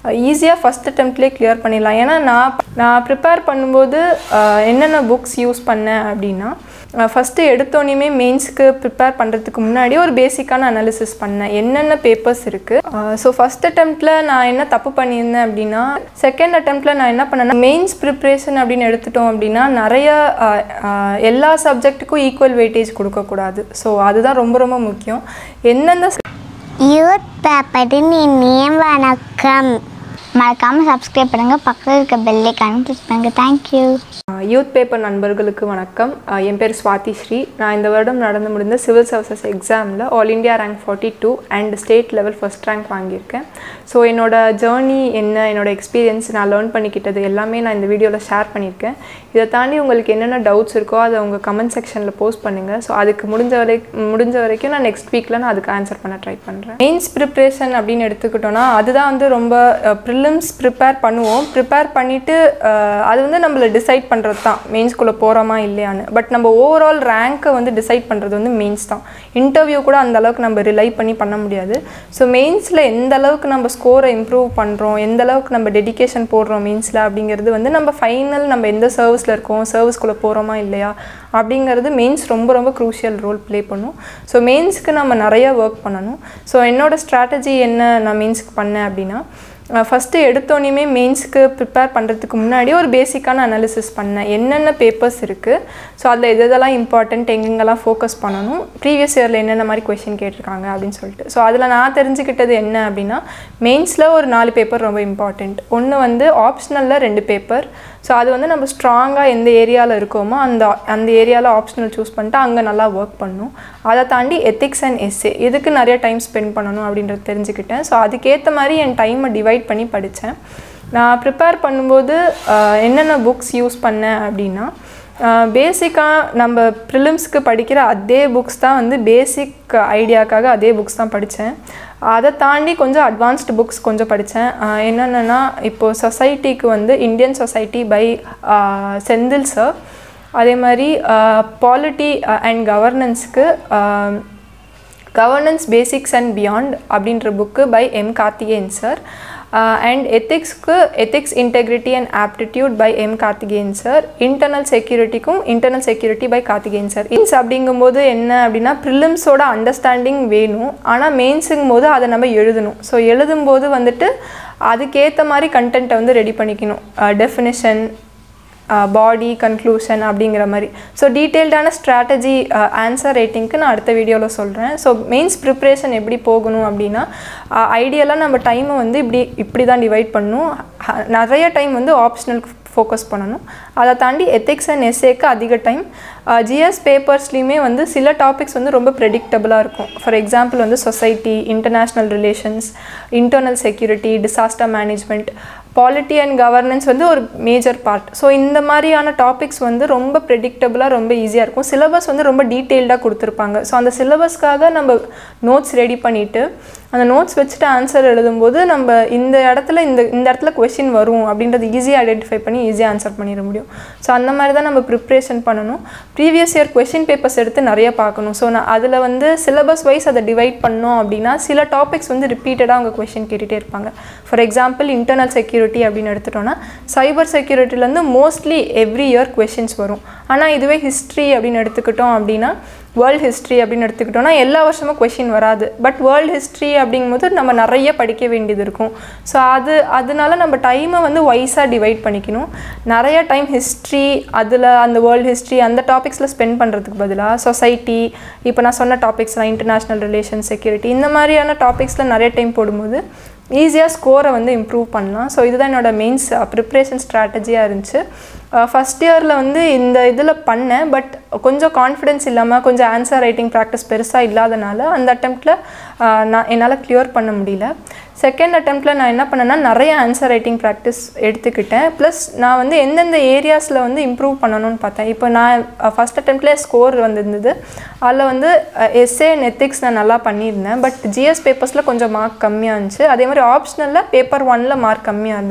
ஈஸியாக first அட்டம்ப்ட்லேயே clear பண்ணிடலாம் ஏன்னா நான் நான் ப்ரிப்பேர் பண்ணும்போது அஹ், என்னென்ன புக்ஸ் யூஸ் பண்ணேன் அப்படின்னா ஃபஸ்ட்டு எடுத்தோன்னே மெயின்ஸ்க்கு ப்ரிப்பேர் பண்ணுறதுக்கு முன்னாடி ஒரு பேசிக்கான அனாலிசிஸ் பண்ணேன் என்னென்ன பேப்பர்ஸ் இருக்குது ஸோ ஃபஸ்ட் அட்டம்ப்டில் நான் என்ன தப்பு பண்ணியிருந்தேன் அப்படின்னா செகண்ட் அட்டம்ப்டில் நான் என்ன பண்ணேன்னா மெயின்ஸ் ப்ரிப்ரேஷன் அப்படின்னு எடுத்துட்டோம் அப்படின்னா நிறைய அஹ், அஹ், எல்லா சப்ஜெக்ட்டுக்கும் ஈக்குவல் வெயிட்டேஜ் கொடுக்கக்கூடாது ஸோ அதுதான் ரொம்ப ரொம்ப முக்கியம் எந்தெந்த யூத் பேப்பரின் இனிய வணக்கம் மறக்காமல் சப்ஸ்கிரைப் பண்ணுங்கள் பக்கத்தில் இருக்க பெல்லைக்கான கிளிக் பண்ணுங்கள் தேங்க்யூ யூத் பேப்பர் நண்பர்களுக்கு வணக்கம் அஹ் என் பேர் சுவாதி ஸ்ரீ நான் இந்த வருடம் நடந்து முடிந்த சிவில் சர்வீசஸ் எக்ஸாமில் all India rank forty two and state level first rank வாங்கியிருக்கேன் ஸோ என்னோட ஜேர்னி என்ன என்னோட எக்ஸ்பீரியன்ஸ் நான் லேர்ன் பண்ணிக்கிட்டது எல்லாமே நான் இந்த வீடியோவில் ஷேர் பண்ணியிருக்கேன் இதை தாண்டி உங்களுக்கு என்னென்ன டவுட்ஸ் இருக்கோ அதை உங்கள் கமெண்ட் செக்ஷனில் போஸ்ட் பண்ணுங்கள் ஸோ அதுக்கு முடிஞ்ச வரை முடிஞ்ச வரைக்கும் நான் நெக்ஸ்ட் வீக்கில் நான் அதுக்கு ஆன்சர் பண்ண ட்ரை பண்ணுறேன் மெயின்ஸ் ப்ரிப்ரேஷன் அப்படின்னு எடுத்துக்கிட்டோன்னா அதுதான் வந்து ரொம்ப ப்ரிலிம்ஸ் ப்ரிப்பேர் பண்ணுவோம் ப்ரிப்பேர் பண்ணிவிட்டு அது வந்து நம்மளை டிசைட் பண்ணுறது தான் மெயின்ஸ்குள்ளே போகிறோமா இல்லையான்னு பட் நம்ம ஓவரால் ரேங்க்கை வந்து டிசைட் பண்ணுறது வந்து மெயின்ஸ் தான் இன்டர்வியூ கூட அந்த அளவுக்கு நம்ம ரிலை பண்ணி பண்ண முடியாது ஸோ மெயின்ஸில் எந்த அளவுக்கு நம்ம ஸ்கோரை இம்ப்ரூவ் பண்ணுறோம் எந்த அளவுக்கு நம்ம டெடிகேஷன் போடுறோம் மெயின்ஸில் அப்படிங்கிறது வந்து நம்ம ஃபைனல் நம்ம எந்த சர்வீஸில் இருக்கோம் சர்வீஸ்குள்ளே போகிறோமா இல்லையா அப்படிங்கிறது மெயின்ஸ் ரொம்ப ரொம்ப க்ரூஷியல் ரோல் ப்ளே பண்ணும் ஸோ மெயின்ஸ்க்கு நம்ம நிறைய ஒர்க் பண்ணணும் ஸோ என்னோட ஸ்ட்ராட்டஜி என்ன நான் மெயின்ஸ்க்கு பண்ணேன் அப்படின்னா ஃபஸ்ட்டு எடுத்தோன்னே மெயின்ஸ்க்கு ப்ரிப்பேர் பண்ணுறதுக்கு முன்னாடி ஒரு பேசிக்கான அனாலிசிஸ் பண்ணேன் என்னென்ன பேப்பர்ஸ் இருக்குது ஸோ அதில் எது எதெல்லாம் இம்பார்ட்டண்ட் எங்கெங்கெல்லாம் ஃபோக்கஸ் பண்ணணும் ப்ரீவியஸ் இயரில் என்னென்ன மாதிரி கொஷின் கேட்டிருக்காங்க அப்படின்னு சொல்லிட்டு ஸோ அதில் நான் தெரிஞ்சுக்கிட்டது என்ன அப்படின்னா மெயின்ஸில் ஒரு நாலு பேப்பர் ரொம்ப இம்பார்ட்டண்ட் ஒன்று வந்து ஆப்ஷனலில் ரெண்டு பேப்பர் ஸோ அது வந்து நம்ம ஸ்ட்ராங்காக எந்த ஏரியாவில் இருக்கோமோ அந்த அந்த ஏரியாவில் ஆப்ஷனல் சூஸ் பண்ணிட்டு அங்கே நல்லா ஒர்க் பண்ணும் அதை தாண்டி எத்திக்ஸ் அண்ட் எஸ்ஏ இதுக்கு நிறைய டைம் ஸ்பெண்ட் பண்ணணும் அப்படின்றது தெரிஞ்சுக்கிட்டேன் ஸோ அதுக்கேற்ற மாதிரி என் டைமை டிவைட் பண்ணி படித்தேன் நான் ப்ரிப்பேர் பண்ணும்போது ஆஹ், என்னென்ன புக்ஸ் யூஸ் பண்ணேன் அப்படின்னா பேசிக்காக நம்ம ப்ரிலிம்ஸ்க்கு படிக்கிற அதே புக்ஸ் தான் வந்து பேசிக் ஐடியாக்காக அதே புக்ஸ் தான் படித்தேன் அதை தாண்டி கொஞ்சம் அட்வான்ஸ்டு புக்ஸ் கொஞ்சம் படித்தேன் என்னென்னா இப்போது சொசைட்டிக்கு வந்து Indian society by Senthil sir அதே மாதிரி பாலிட்டி அண்ட் கவர்னன்ஸ்க்கு கவர்னன்ஸ் பேசிக்ஸ் அண்ட் பியாண்ட் அப்படின்ற book by M Karthikeyan sir and எத்திக்ஸ்க்கு ethics integrity and aptitude by M Karthikeyan sir internal செக்யூரிட்டிக்கும் internal security by Karthikeyan sir இன்ஸ் அப்படிங்கும்போது என்ன அப்படின்னா ப்ரிலிம்ஸோட அண்டர்ஸ்டாண்டிங் வேணும் ஆனால் மெயின்ஸுங்கும் போது அதை நம்ம எழுதணும் ஸோ எழுதும்போது வந்துட்டு அதுக்கேற்ற மாதிரி கண்டென்ட்டை வந்து ரெடி பண்ணிக்கணும் டெஃபினிஷன் பாடி கன்க்ளூஷன் அப்படிங்கிற மாதிரி ஸோ டீட்டெயில்டான ஸ்ட்ராட்டஜி ஆன்சர் ரேட்டிங்க்கு நான் அடுத்த வீடியோவில் சொல்கிறேன் ஸோ மெயின்ஸ் ப்ரிப்ரேஷன் எப்படி போகணும் அப்படின்னா ஐடியலாக நம்ம டைமை வந்து இப்படி இப்படி தான் டிவைட் பண்ணணும் ஹ- நிறைய டைம் வந்து ஆப்ஷனலுக்கு ஃபோக்கஸ் பண்ணணும் அதை தாண்டி எத்திக்ஸ் அண்ட் எஸ்ஏக்கு அதிக டைம் ஜிஎஸ் பேப்பர்ஸ்லேயுமே வந்து சில டாபிக்ஸ் வந்து ரொம்ப ப்ரெடிக்டபுளாக இருக்கும் ஃபார் எக்ஸாம்பிள் வந்து society international relations internal security disaster management polity and governance வந்து ஒரு மேஜர் பார்ட் ஸோ இந்த மாதிரியான டாபிக்ஸ் வந்து ரொம்ப ப்ரெடிக்டபுளாக ரொம்ப ஈஸியாக இருக்கும் சிலபஸ் வந்து ரொம்ப டீட்டெயில்டாக கொடுத்துருப்பாங்க ஸோ அந்த சிலபஸ்க்காக நம்ம நோட்ஸ் ரெடி பண்ணிவிட்டு அந்த நோட்ஸ் வச்சுட்டு ஆன்சர் எழுதும்போது நம்ம இந்த இடத்துல இந்த இந்த இடத்துல கொஷின் வரும் அப்படின்றது ஈஸியாக ஐடென்டிஃபை பண்ணி ஈஸியாக ஆன்சர் பண்ணிட முடியும் ஸோ அந்த மாதிரி தான் நம்ம ப்ரிப்ரேஷன் பண்ணணும் ப்ரீவியஸ் இயர் கொஷின் பேப்பர்ஸ் எடுத்து நிறைய பார்க்கணும் ஸோ நான் அதில் வந்து சிலபஸ் வைஸ் அதை டிவைட் பண்ணோம் அப்படின்னா சில டாபிக்ஸ் வந்து ரிப்பீட்டடாக அவங்க கொஷின் கேட்டுகிட்டே இருப்பாங்க ஃபார் எக்ஸாம்பிள் இன்டர்னல் செக்யூரிட்டி அப்படின்னு எடுத்துட்டோன்னா சைபர் செக்யூரிட்டிலேருந்து மோஸ்ட்லி எவ்ரி இயர் கொஷின்ஸ் வரும் ஆனால் இதுவே ஹிஸ்ட்ரி அப்படின்னு எடுத்துக்கிட்டோம் அப்படின்னா வேர்ல்ட் ஹிஸ்ட்ரி அப்படின்னு எடுத்துக்கிட்டோம்னா எல்லா வருஷமும் கொஷின் வராது பட் வேர்ல்ட் ஹிஸ்ட்ரி அப்படிங்கும்போது நம்ம நிறைய படிக்க வேண்டியது இருக்கும் ஸோ அது அதனால நம்ம டைமை வந்து வைஸாக டிவைட் பண்ணிக்கணும் நிறைய டைம் ஹிஸ்ட்ரி அதில் அந்த வேர்ல்ட் ஹிஸ்ட்ரி அந்த டாபிக்ஸில் ஸ்பெண்ட் பண்ணுறதுக்கு பதிலாக சொசைட்டி இப்போ நான் சொன்ன டாபிக்ஸ்லாம் இன்டர்நேஷ்னல் ரிலேஷன் செக்யூரிட்டி இந்த மாதிரியான டாபிக்ஸில் நிறைய டைம் போடும்போது ஈஸியாக ஸ்கோரை வந்து இம்ப்ரூவ் பண்ணலாம் ஸோ இதுதான் என்னோடய மெயின்ஸ் ப்ரிப்ரேஷன் ஸ்ட்ராட்டஜியாக இருந்துச்சு ஃபஸ்ட் இயரில் வந்து இந்த இதில் பண்ணேன் பட் கொஞ்சம் கான்ஃபிடென்ஸ் இல்லாமல் கொஞ்சம் ஆன்சர் ரைட்டிங் ப்ராக்டிஸ் பெருசாக இல்லாதனால அந்த அட்டெம்ப்டில் நான் என்னால் கிளியர் பண்ண முடியல செகண்ட் அட்டெம்ப்டில் நான் என்ன பண்ணேன்னா நிறைய ஆன்சர் ரைட்டிங் ப்ராக்டிஸ் எடுத்துக்கிட்டேன் ப்ளஸ் நான் வந்து எந்தெந்த ஏரியாஸில் வந்து இம்ப்ரூவ் பண்ணணும்னு பார்த்தேன் இப்போ நான் ஃபஸ்ட் அட்டெம்ப்ட்லேயே ஸ்கோர் வந்திருந்தது அதில் வந்து எஸ்ஏ அண்ட் எத்திக்ஸ் நான் நல்லா பண்ணியிருந்தேன் பட் ஜிஎஸ் பேப்பர்ஸில் கொஞ்சம் மார்க் கம்மியாக இருந்துச்சு அதே மாதிரி ஆப்ஷனலில் பேப்பர் ஒனில் மார்க் கம்மியாக இருந்தது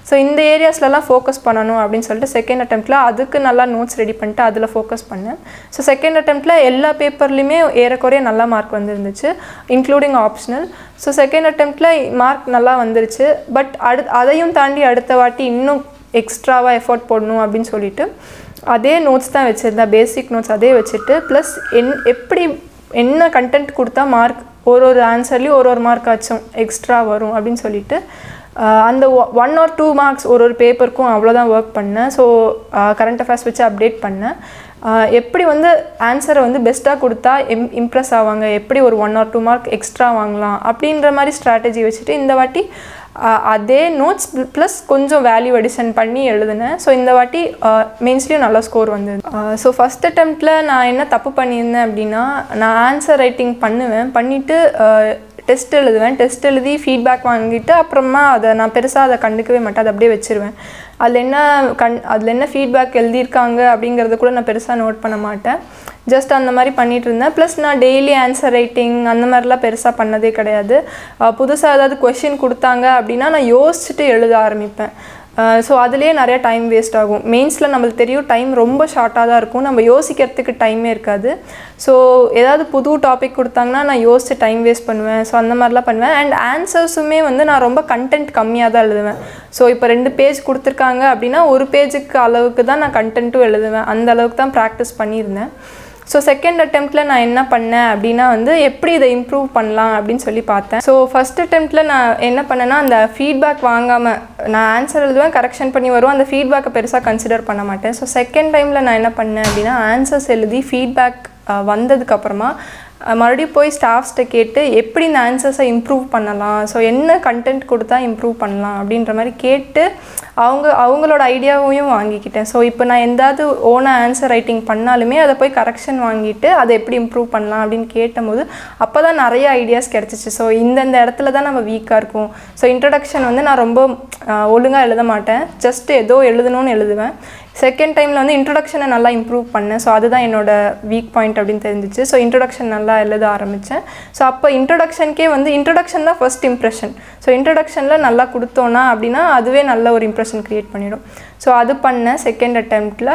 ஸோ இந்த ஏரியாஸ்லலாம் ஃபோக்கஸ் பண்ணணும் அப்படின்னு சொல்லிட்டு செகண்ட் அட்டெம்ப்ட்டில் அதுக்கு நல்லா நோட்ஸ் ரெடி பண்ணிட்டு அதில் ஃபோக்கஸ் பண்ணேன் ஸோ செகண்ட் அட்டெம்ப்ட்டில் எல்லா பேப்பர்லேயுமே ஏறக்குறைய நல்ல மார்க் வந்துருந்துச்சு இன்க்ளூடிங் ஆப்ஷனல் ஸோ செகண்ட் அட்டெம்ப்ட்டில் மார்க் நல்லா வந்துருச்சு பட் அடு அதையும் தாண்டி அடுத்த வாட்டி இன்னும் எக்ஸ்ட்ராவாக எஃபோர்ட் போடணும் அப்படின்னு சொல்லிட்டு அதே நோட்ஸ் தான் வச்சுருந்தேன் பேசிக் நோட்ஸ் அதே வச்சுட்டு ப்ளஸ் என் எப்படி என்ன கண்டென்ட் கொடுத்தா மார்க் ஒரு ஒரு ஆன்சர்லேயும் ஒரு ஒரு மார்க் ஆச்சும் எக்ஸ்ட்ரா வரும் அப்படின்னு சொல்லிட்டு ஆஹ் அந்த ஒன் ஆர் டூ மார்க்ஸ் ஒரு ஒரு பேப்பருக்கும் அவ்வளோதான் ஒர்க் பண்ணேன் ஸோ கரண்ட் அஃபேர்ஸ் வச்சு அப்டேட் பண்ணேன் ஆஹ் எப்படி வந்து ஆன்சரை வந்து பெஸ்ட்டாக கொடுத்தா இம் இம்ப்ரெஸ் ஆவாங்க எப்படி ஒரு one or two mark extra வாங்கலாம் அப்படின்ற மாதிரி ஸ்ட்ராட்டஜி வச்சுட்டு இந்த வாட்டி ஆஹ் அதே நோட்ஸ் ப்ளஸ் கொஞ்சம் வேல்யூ அடிஷன் பண்ணி எழுதினேன் ஸோ இந்த வாட்டி மெயின்ஸ்லேயும் நல்ல ஸ்கோர் வந்தது ஸோ ஃபஸ்ட் அட்டெம்ப்டில் நான் என்ன தப்பு பண்ணியிருந்தேன் அப்படின்னா நான் ஆன்சர் ரைட்டிங் பண்ணுவேன் பண்ணிவிட்டு டெஸ்ட் எழுதுவேன் டெஸ்ட் எழுதி ஃபீட்பேக் வாங்கிட்டு அப்புறமா அதை நான் பெருசாக அதை கண்டுக்கவே மாட்டேன் அதை அப்படியே வச்சிருவேன் அதில் என்ன கண் அதில் என்ன ஃபீட்பேக் எழுதியிருக்காங்க அப்படிங்கிறத கூட நான் பெருசாக நோட் பண்ண மாட்டேன் ஜஸ்ட் அந்த மாதிரி பண்ணிட்டு இருந்தேன் ப்ளஸ் நான் டெய்லி ஆன்சர் ரைட்டிங் அந்த மாதிரிலாம் பெருசாக பண்ணதே கிடையாது புதுசாக ஏதாவது கொஷின் கொடுத்தாங்க அப்படின்னா நான் யோசிச்சுட்டு எழுத ஆரம்பிப்பேன் ஸோ அதுலேயே நிறைய டைம் வேஸ்ட் ஆகும் மெயின்ஸில் நம்மளுக்கு தெரியும் டைம் ரொம்ப ஷார்ட்டாக தான் இருக்கும் நம்ம யோசிக்கிறதுக்கு டைமே இருக்காது ஸோ ஏதாவது புது டாபிக் கொடுத்தாங்கன்னா நான் யோசிச்சு டைம் வேஸ்ட் பண்ணுவேன் ஸோ அந்த மாதிரிலாம் பண்ணுவேன் அண்ட் ஆன்சர்ஸுமே வந்து நான் ரொம்ப கண்டென்ட் கம்மியாக தான் எழுதுவேன் ஸோ இப்போ ரெண்டு பேஜ் கொடுத்துருக்காங்க அப்படின்னா ஒரு பேஜுக்கு அளவுக்கு தான் நான் கண்டென்ட்டும் எழுதுவேன் அந்த அளவுக்கு தான் ப்ராக்டிஸ் பண்ணியிருந்தேன் ஸோ செகண்ட் அட்டெம்ப்ட்டில் நான் என்ன பண்ணேன் அப்படின்னா வந்து எப்படி இதை இம்ப்ரூவ் பண்ணலாம் அப்படின்னு சொல்லி பார்த்தேன் ஸோ ஃபஸ்ட் அட்டெம்ப்ட்டில் நான் என்ன பண்ணேன்னா அந்த ஃபீட்பேக் வாங்காமல் நான் ஆன்சர் எழுதுவேன் கரெக்ஷன் பண்ணி வருவேன் அந்த ஃபீட்பேக்கை பெருசாக கன்சிடர் பண்ண மாட்டேன் ஸோ செகண்ட் டைமில் நான் என்ன பண்ணேன் அப்படின்னா ஆன்சர்ஸ் எழுதி ஃபீட்பேக் வந்ததுக்கப்புறமா மறுபடியும் போய் ஸ்டாஃப்ஸ்கிட்ட கேட்டு எப்படி இந்த ஆன்சர்ஸை இம்ப்ரூவ் பண்ணலாம் ஸோ என்ன கண்டென்ட் கொடுத்தா இம்ப்ரூவ் பண்ணலாம் அப்படின்ற மாதிரி கேட்டு அவங்க அவங்களோட ஐடியாவையும் வாங்கிக்கிட்டேன் ஸோ இப்போ நான் எந்தாவது ஓனாக ஆன்சர் ரைட்டிங் பண்ணாலுமே அதை போய் கரெக்ஷன் வாங்கிட்டு அதை எப்படி இம்ப்ரூவ் பண்ணலாம் அப்படின்னு கேட்டபோது அப்போ தான் நிறைய ஐடியாஸ் கிடச்சிச்சு ஸோ இந்தந்த இடத்துல தான் நம்ம வீக்காக இருக்கும் ஸோ இன்ட்ரடக்ஷன் வந்து நான் ரொம்ப ஒழுங்காக எழுத மாட்டேன் ஜஸ்ட் ஏதோ எழுதணும்னு எழுதுவேன் செகண்ட் டைமில் வந்து இன்ட்ரடக்ஷனை நல்லா இம்ப்ரூவ் பண்ணேன் ஸோ அதுதான் என்னோட வீக் பாயிண்ட் அப்படின்னு தெரிஞ்சிச்சு ஸோ இன்ட்ரடக்ஷன் நல்லா எழுத ஆரம்பித்தேன் ஸோ அப்போ இன்ட்ரடக்ஷனுக்கே வந்து இன்ட்ரடக்ஷன் தான் ஃபஸ்ட் இம்ப்ரெஷன் ஸோ இன்ட்ரடக்ஷனில் நல்லா கொடுத்தோன்னா அப்படின்னா அதுவே நல்ல ஒரு இம்ப்ரெஷன் க்ரியேட் பண்ணிடும் ஸோ அது பண்ணேன் செகண்ட் அட்டெம்ப்டில்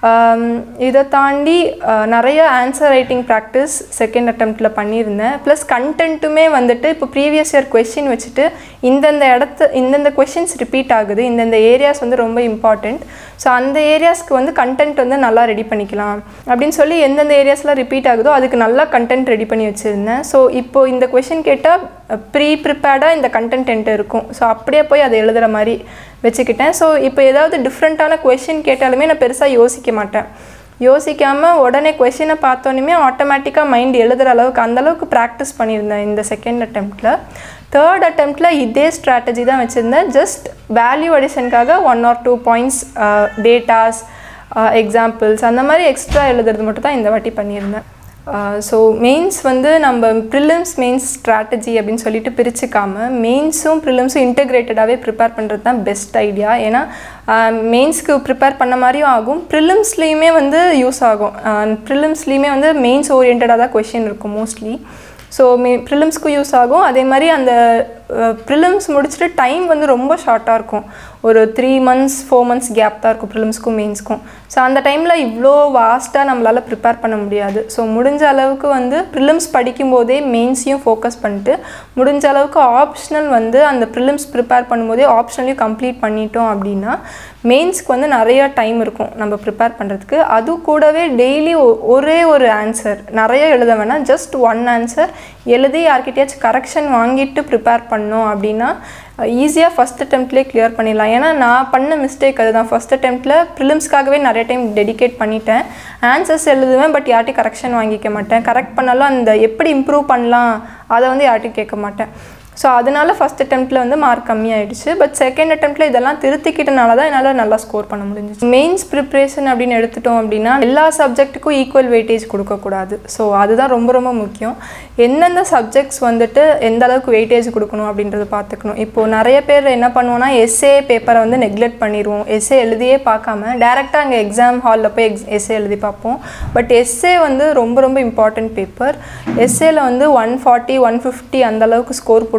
இதை தாண்டி நிறைய ஆன்சர் ரைட்டிங் ப்ராக்டிஸ் செகண்ட் அட்டெம்ப்டில் பண்ணியிருந்தேன் ப்ளஸ் கண்டென்ட்டுமே வந்துட்டு இப்போ ப்ரீவியஸ் இயர் கொஷின் வச்சுட்டு இந்தந்த இடத்து இந்தந்த கொஷின்ஸ் ரிப்பீட் ஆகுது இந்தந்த ஏரியாஸ் வந்து ரொம்ப இம்பார்ட்டண்ட் ஸோ அந்த ஏரியாஸ்க்கு வந்து கண்டென்ட் வந்து நல்லா ரெடி பண்ணிக்கலாம் அப்படின்னு சொல்லி எந்தெந்த ஏரியாஸ்லாம் ரிப்பீட் ஆகுதோ அதுக்கு நல்லா கண்டென்ட் ரெடி பண்ணி வச்சுருந்தேன் ஸோ இப்போ இந்த கொஷின் கேட்டால் ப்ரீ ப்ரிப்பேர்டாக இந்த கண்டென்ட் என்கிட்ட இருக்கும் ஸோ அப்படியே போய் அதை எழுதுகிற மாதிரி வச்சுக்கிட்டேன் ஸோ இப்போ ஏதாவது டிஃப்ரெண்ட்டான கொஷின் கேட்டாலுமே நான் பெருசாக யோசிக்க மாட்டேன் யோசிக்காமல் உடனே கொஷினை பார்த்தோன்னே ஆட்டோமேட்டிக்காக மைண்ட் எழுதுகிற அளவுக்கு அந்தளவுக்கு ப்ராக்டிஸ் பண்ணியிருந்தேன் இந்த செகண்ட் அட்டெம்ப்டில் தேர்ட் அட்டெம்ப்டில் இதே ஸ்ட்ராட்டஜி தான் வச்சுருந்தேன் ஜஸ்ட் வேல்யூ அடிஷனுக்காக one or two points datas examples அந்த மாதிரி எக்ஸ்ட்ரா எழுதுறது மட்டும் தான் இந்த வாட்டி பண்ணியிருந்தேன் ஸோ மெயின்ஸ் வந்து நம்ம ப்ரிலிம்ஸ் மெயின்ஸ் ஸ்ட்ராட்டஜி அப்படின்னு சொல்லிட்டு பிரிச்சுக்காம மெயின்ஸும் ப்ரிலிம்ஸும் இன்டெகிரேட்டடாகவே ப்ரிப்பேர் பண்ணுறது தான் பெஸ்ட் ஐடியா ஏன்னா மெயின்ஸ்க்கு ப்ரிப்பேர் பண்ண மாதிரியும் ஆகும் ப்ரிலிம்ஸ்லேயுமே வந்து யூஸ் ஆகும் ப்ரிலிம்ஸ்லேயுமே வந்து மெயின்ஸ் ஓரியன்டாக தான் கொஷின் இருக்கும் மோஸ்ட்லி ஸோ மே ப்ரிலிம்ஸ்க்கும் யூஸ் ஆகும் அதே மாதிரி அந்த ப்ரிலிம்ஸ் முடிச்சுட்டு டைம் வந்து ரொம்ப ஷார்ட்டாக இருக்கும் ஒரு three months four months gap தான் இருக்கும் ப்ரிலிம்ஸ்க்கும் மெயின்ஸ்க்கும் ஸோ அந்த டைமில் இவ்வளோ வாஸ்ட்டாக நம்மளால் ப்ரிப்பேர் பண்ண முடியாது ஸோ முடிஞ்ச அளவுக்கு வந்து ப்ரிலிம்ஸ் படிக்கும்போதே மெயின்ஸையும் ஃபோக்கஸ் பண்ணிட்டு முடிஞ்ச அளவுக்கு ஆப்ஷனல் வந்து அந்த ப்ரிலிம்ஸ் ப்ரிப்பேர் பண்ணும்போதே ஆப்ஷனலையும் கம்ப்ளீட் பண்ணிட்டோம் அப்படின்னா மெயின்ஸ்க்கு வந்து நிறைய டைம் இருக்கும் நம்ம ப்ரிப்பேர் பண்ணுறதுக்கு அது கூடவே டெய்லி ஒரே ஒரு ஆன்சர் நிறைய எழுத வேணாம் ஜஸ்ட் ஒன் ஆன்சர் எழுதி யார்கிட்டயாச்சும் கரெக்ஷன் வாங்கிட்டு ப்ரிப்பேர் பண்ணோம் அப்படின்னா ஈஸியாக ஃபஸ்ட் அட்டெம்ப்ட்லேயே கிளியர் பண்ணிடலாம் ஏன்னா நான் பண்ண மிஸ்டேக் அதுதான் ஃபஸ்ட் அட்டெம்ப்ட்டில் ப்ரிலிம்ஸ்க்காகவே நிறைய டைம் டெடிகேட் பண்ணிட்டேன் ஆன்சர்ஸ் எழுதுவேன் பட் யார்ட்டையும் கரெக்ஷன் வாங்கிக்க மாட்டேன் கரெக்ட் பண்ணாலும் அந்த எப்படி இம்ப்ரூவ் பண்ணலாம் அதை வந்து யார்ட்டையும் கேட்க மாட்டேன் ஸோ அதனால ஃபஸ்ட் அட்டெம்ப்ட்டில் வந்து மார்க் கம்மியாயிடுச்சு பட் செகண்ட் அட்டெம்ப்ட்டில் இதெல்லாம் திருத்திக்கிட்டனால தான் என்னால் நல்லா ஸ்கோர் பண்ண முடிஞ்சிச்சு மெயின்ஸ் ப்ரிப்ரேஷன் அப்படின்னு எடுத்துட்டோம் அப்படின்னா எல்லா சப்ஜெக்ட்டுக்கும் ஈக்குவல் வெயிட்டேஜ் கொடுக்கக்கூடாது ஸோ அதுதான் ரொம்ப ரொம்ப முக்கியம் எந்தெந்த சப்ஜெக்ட்ஸ் வந்துட்டு எந்த அளவுக்கு வெயிட்டேஜ் கொடுக்கணும் அப்படின்றத பார்த்துக்கணும் இப்போது நிறைய பேர் என்ன பண்ணுவோம்னா எஸ்ஏ பேப்பரை வந்து நெக்லெக்ட் பண்ணிடுவோம் எஸ்ஏ எழுதியே பார்க்காம டேரெக்டாக அங்கே எக்ஸாம் ஹாலில் போய் எக்ஸ் எஸ்ஏ எழுதி பார்ப்போம் பட் எஸ்ஏ வந்து ரொம்ப ரொம்ப இம்பார்ட்டன்ட் பேப்பர் எஸ்ஏல வந்து ஒன் ஃபார்ட்டி ஒன் ஃபிஃப்டி அந்த அளவுக்கு ஸ்கோர் போட்டு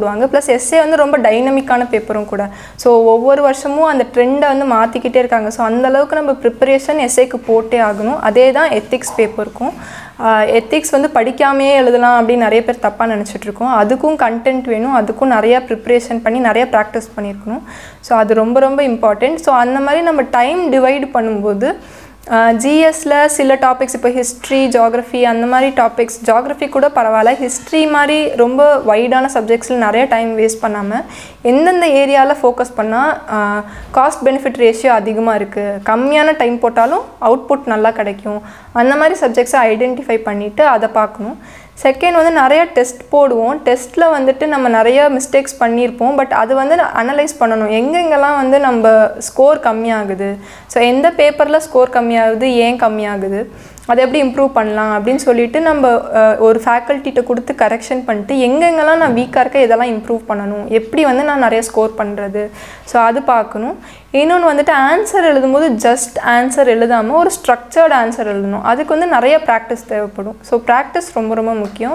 போடுவாங்க ப்ளஸ் எஸ்ஏ வந்து ரொம்ப டைனமிக்கான பேப்பரும் கூட ஸோ ஒவ்வொரு வருஷமும் அந்த ட்ரெண்டை வந்து மாற்றிக்கிட்டே இருக்காங்க ஸோ அந்த அளவுக்கு நம்ம ப்ரிப்பரேஷன் எஸ்ஏக்கு போட்டே ஆகணும் அதே தான் எத்திக்ஸ் பேப்பருக்கும் எத்திக்ஸ் வந்து படிக்காமையே எழுதலாம் அப்படின்னு நிறைய பேர் தப்பாக நினச்சிட்டு இருக்கோம் அதுக்கும் கண்டென்ட் வேணும் அதுக்கும் நிறையா ப்ரிப்ரேஷன் பண்ணி நிறையா ப்ராக்டிஸ் பண்ணியிருக்கணும் ஸோ அது ரொம்ப ரொம்ப இம்பார்ட்டண்ட் ஸோ அந்த மாதிரி நம்ம டைம் டிவைட் பண்ணும்போது ஜிஎஸ்ல சில டாபிக்ஸ் இப்போ ஹிஸ்ட்ரி ஜாகிரஃபி அந்த மாதிரி டாபிக்ஸ் ஜாகிரஃபி கூட பரவாயில்ல ஹிஸ்ட்ரி மாதிரி ரொம்ப வைடான சப்ஜெக்ட்ஸில் நிறைய டைம் வேஸ்ட் பண்ணாமல் எந்தெந்த ஏரியாவில் ஃபோக்கஸ் பண்ணால் காஸ்ட் பெனிஃபிட் ரேஷியோ அதிகமாக இருக்குது கம்மியான டைம் போட்டாலும் அவுட்புட் நல்லா கிடைக்கும் அந்த மாதிரி சப்ஜெக்ட்ஸை ஐடென்டிஃபை பண்ணிவிட்டு அதை பார்க்கணும் செகண்ட் வந்து நிறைய டெஸ்ட் போடுவோம் டெஸ்ட்டில் வந்துட்டு நம்ம நிறைய மிஸ்டேக்ஸ் பண்ணியிருப்போம் பட் அது வந்து அனலைஸ் பண்ணணும் எங்கெங்கெல்லாம் வந்து நம்ம ஸ்கோர் கம்மியாகுது ஸோ எந்த பேப்பரில் ஸ்கோர் கம்மியாகுது ஏன் கம்மியாகுது அதை எப்படி இம்ப்ரூவ் பண்ணலாம் அப்படின்னு சொல்லிட்டு நம்ம அஹ், ஒரு ஃபேக்கல்ட்டிகிட்ட கொடுத்து கரெக்ஷன் பண்ணிட்டு எங்கெங்கெல்லாம் நான் வீக்காக இருக்க இதெல்லாம் இம்ப்ரூவ் பண்ணணும் எப்படி வந்து நான் நிறைய ஸ்கோர் பண்ணுறது ஸோ அது பார்க்கணும் இன்னொன்று வந்துட்டு ஆன்சர் எழுதும்போது ஜஸ்ட் ஆன்சர் எழுதாமல் ஒரு ஸ்ட்ரக்சர்டு ஆன்சர் எழுதணும் அதுக்கு வந்து நிறைய ப்ராக்டிஸ் தேவைப்படும் ஸோ ப்ராக்டிஸ் ரொம்ப ரொம்ப முக்கியம்